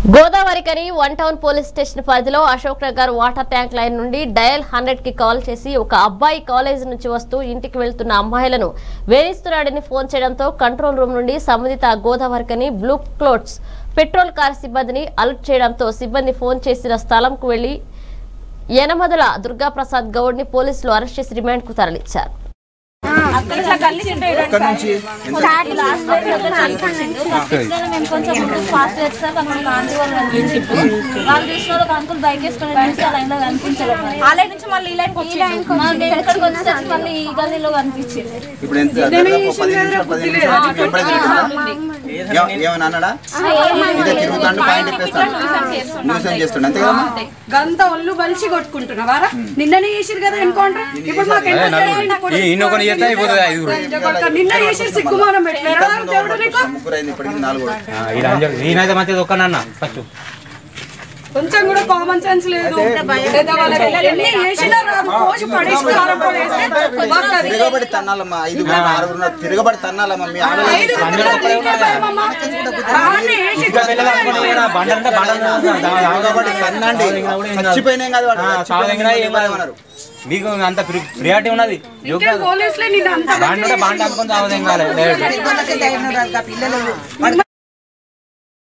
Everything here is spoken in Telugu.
Godavarikhani one town police station పరిధిలో Ashok Nagar water tank line నుండి డయల్ హండ్రెడ్ కి కాల్ చేసి ఒక అబ్బాయి కాలేజ్ నుంచి వస్తూ ఇంటికి వెళ్తున్న అమ్మాయిలను వేధిస్తున్నాడని ఫోన్ చేయడంతో కంట్రోల్ రూమ్ నుండి సంబంధిత Godavarikhani blue colts patrol car సిబ్బందిని అలర్ట్ చేయడంతో సిబ్బంది ఫోన్ చేసిన స్థలంకు వెళ్లి యనమదల దుర్గాప్రసాద్ గౌడ్ ని పోలీసులు అరెస్ట్ చేసి రిమాండ్ కు తరలించారు ఎక్కడి నుంచి మేము కొంచెం ముందు ఫాస్ట్ చేస్తాం అక్కడ ఒక ఆంటీ వాళ్ళు కనిపించిండ్రు వాళ్ళు చూసిన ఒక అంకుల్ బైక్ వేసుకొని కనిపిస్తే ఆ లైన్ లో కనిపించలేదు ఆ లైన్ నుంచి మళ్ళీ ఈ లైన్కి వచ్చి మనం నేను ఇక్కడికి వచ్చేసరికి మళ్ళీ ఈ గల్లీలో కనిపించింది ఇప్పుడు ఎంత దాదాపు ఒక పది నిమిషాలు పదిహేను నిమిషాలు నుంచి వెంబడే తిరుగుతుందా? ఏ- ఏమని అన్నాడా ఇదే తిరుగుతాడు పాయింట్ ఇప్పేస్తాడు న్యూసెన్స్ చేస్తుండ అంతే కదమ్మా గంత ఒళ్ళు బలిసి కొట్టుకుంటున్నావారా నిన్ననే చేసిరు కదా ఎన్కౌంటర్ ఇప్పుడు మాకు ఇన్నొకటి చేస్తే అయిపోతుంది ఐదుగురు నిన్న చేసి సిగ్గుమానం పెట్టలేరా దేవుడు నీకు ముగ్గురు అయింది ఇప్పటికి నాలుగు ఈయనైతే మంచిది ఒక్కనన్న ఫస్ట్ కొంచెం కూడా కామన్ సెన్స్ లేదు లేదా వాళ్ళకి ఎన్ని చేసినా రాదు కోసి పడేసి కారంపొడి వేస్తే వస్తది. తిరగబడి తన్నాలమ్మా ఐదుగురు ఆరుగురు తిరగబడి తన్నాలమ్మా మీ ఆడవాళ్ళు ఐదు గుంటలు నీకే భయమమ్మా. బాగానే వేసి తిరగబడి తన్నండి చచ్చిపోయినాయి కాదు వాడు. చచ్చిపోయినాయి ఏమన్నారు మీకు అంత ప్రియారిటీ ఉన్నది ఇంకే పోలీసులే నిన్ను అంత బాండ్ ఉంటే బాండ్ అనుకుని తాగదేం కాలేదు మరి